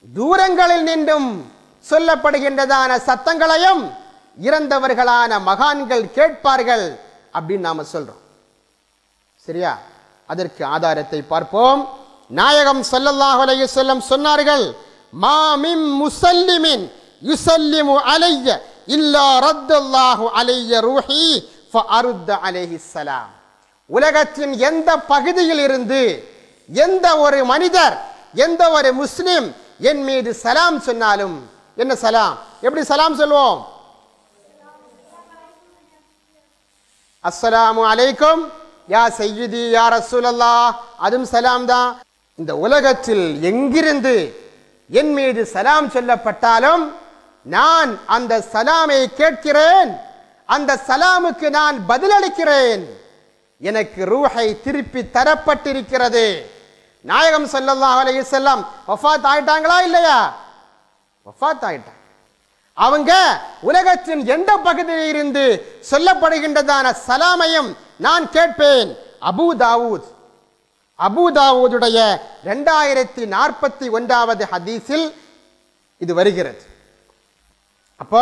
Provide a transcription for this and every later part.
தூரங்களில் நின்றும் சொல்லப்படுகின்றதான சத்தங்களையும் இறந்தவர்களான மகான்கள் கேட்பார்கள் அப்படின்னு நாம சொல்றோம் சரியா அதற்கு ஆதாரத்தை பார்ப்போம் நாயகம் ஸல்லல்லாஹு அலைஹி வஸல்லம் சொன்னார்கள் மா மின் முசல்லிமின் யுசல்லிமு அலைய இல்லா ரத்தல்லாஹு அலைய ரூஹி ஃபஅருத்த அலைஹி ஸலாம் உலகத்தின் எந்த பகுதியில் இருந்து எந்த ஒரு மனிதர் எந்த ஒரு முஸ்லிம் என் மீது சலாம் சொன்னாலும் என்ன சலாம் எப்படி சலாம் சொல்வோம் அஸ்ஸலாமு அலைக்கும் யா சையீதி யா ரசூலல்லா அதுவும் சலாம் தான் இந்த உலகத்தில் எங்கிருந்து என் மீது சலாம் சொல்லப்பட்டாலும் நான் அந்த சலாமை கேட்கிறேன் அந்த சலாமுக்கு நான் பதிலளிக்கிறேன் எனக்கு ரூஹை திருப்பி தரப்பட்டிருக்கிறது நாயகம் ஸல்லல்லாஹு அலைஹி வஸல்லம் வஃபாத் ஆயிட்டாங்களா இல்லையா வஃபாத் ஆயிட்டாங்க அவங்க உலகத்தின் எந்த பகுதியில் இருந்து சொல்லப்படுகின்றதான சலாமையும் நான் கேட்பேன் அபூ தாவூத் அபூ தாவூதுடைய ரெண்டாயிரத்தி நாற்பத்தி ஒன்றாவது ஹதீஸில் இது வருகிறது அப்போ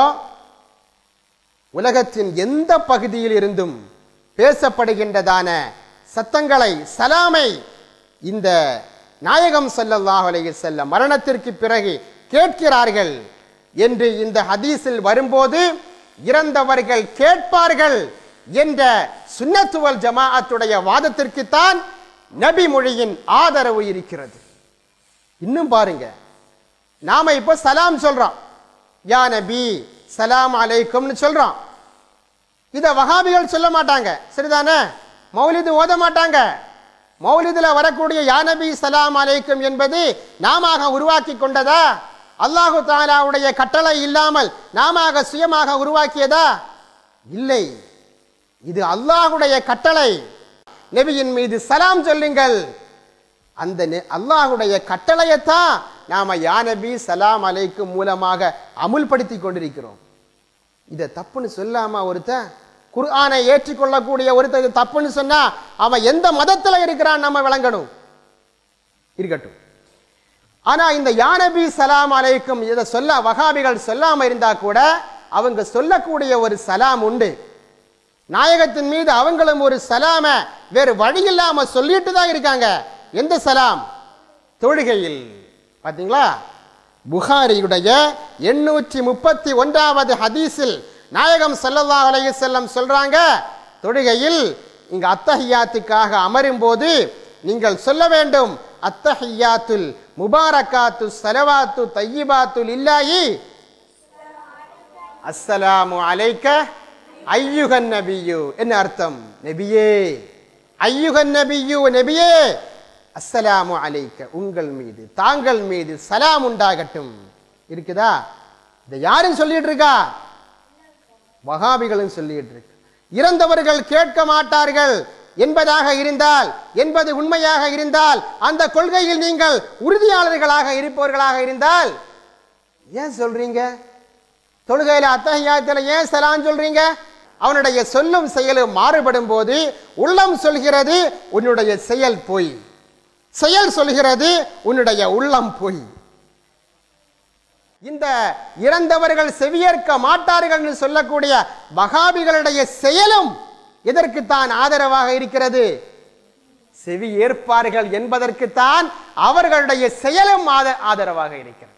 உலகத்தின் எந்த பகுதியில் இருந்தும் பேசப்படுகின்றதான சத்தங்களை சலாமை இந்த நாயகம் ஸல்லல்லாஹு அலைஹி வஸல்லம் மரணத்திற்கு பிறகு கேட்கிறார்கள் என்று இந்த ஹதீஸில் வரும்போது இறந்தவர்கள் கேட்பார்கள் என்ற சுன்னத்துவல் ஜமாஅத்துடைய வாதத்திற்குத்தான் நபி மொழியின் ஆதரவு இருக்கிறது இன்னும் பாருங்க நாம இப்போ சலாம் சொல்றோம் யா நபி சலாம் அலைக்கும்னு சொல்றோம் இத வஹாபிகள் சொல்ல மாட்டாங்க சரிதானே மௌலிது ஓத மாட்டாங்க மௌலிதுல வரக்கூடிய யா நபி சலாம் அலைக்கும் என்பது நாம உருவாக்கி கொண்டதா அல்லாஹு தாலாவுடைய கட்டளை இல்லாமல் நாம சுயமாக உருவாக்கியதா இல்லை இது அல்லாஹுடைய கட்டளை நபியின் மீது சலாம் சொல்லுங்கள் அந்த நெ- அல்லாஹுடைய கட்டளையத்தான் நாம யா நபி சலாம் அலைக்கும் மூலமாக அமுல்படுத்தி கொண்டிருக்கிறோம் இதை தப்புன்னு சொல்லாம ஒருத்தன் குர்ஆனை ஏற்றுக்கொள்ளக்கூடிய ஒருத்தன் இது தப்புன்னு சொன்னா அவன் எந்த மதத்துல இருக்கிறான் நம்ம விளங்கணும் இருக்கட்டும் ஆனா இந்த யானபி சலாம் அலைக்கும் இதை சொல்ல வகாபிகள் சொல்லாம இருந்தா கூட அவங்க சொல்லக்கூடிய ஒரு சலாம் உண்டு நாயகத்தின் மீது அவங்களும் ஒரு சலாம வேறு வழி இல்லாம சொல்லிட்டு தான் இருக்காங்க எந்த சலாம் தொழுகையில் பாத்தீங்களா புகாரியுடைய எண்ணூற்றி முப்பத்தி ஒன்றாவது ஹதீஸில் நாயகம் ஸல்லல்லாஹு அலைஹி வஸல்லம் சொல்றாங்க தொழுகையில் இங்க அத்தஹியாத்துக்காக அமரும் போது நீங்கள் சொல்ல வேண்டும் அத்தஹியாத்துல் முபாரக்காத்து சலவாத்து தையிபாத்துல் இல்லாயி அஸ்ஸலாமு அலைக்க ஐயுகன் நபியு என்ன அர்த்தம் நபியே ஐயுகன் நபியு நபியே அஸ்ஸலாமு அலைக்க உங்கள் மீது தாங்கள் மீது சலாம் உண்டாகட்டும் இருக்குதா இதை யாரும் சொல்லிட்டு இருக்கா வகாபிகளும் சொல்லிட்டு இருக்கு இறந்தவர்கள் கேட்க மாட்டார்கள் என்பதாக இருந்தால் என்பது உண்மையாக இருந்தால் அந்த கொள்கையில் நீங்கள் உறுதியாளர்களாக இருப்பவர்களாக இருந்தால் ஏன் சொல்றீங்க தொழுகையில அத்தகையாத்துல ஏன் சலான் சொல்றீங்க அவனுடைய சொல்லும் செயலும் மாறுபடும் போது உள்ளம் சொல்கிறது உன்னுடைய செயல் பொய் செயல் சொல்கிறது உன்னுடைய உள்ளம் பொய் இந்த இறந்தவர்கள் செவியேற்க மாட்டார்கள் என்று சொல்லக்கூடிய வகாபிகளுடைய செயலும் எதற்குத்தான் ஆதரவாக இருக்கிறது செவி ஏற்பார்கள் என்பதற்குத்தான் அவர்களுடைய செயலும் ஆத- ஆதரவாக இருக்கிறது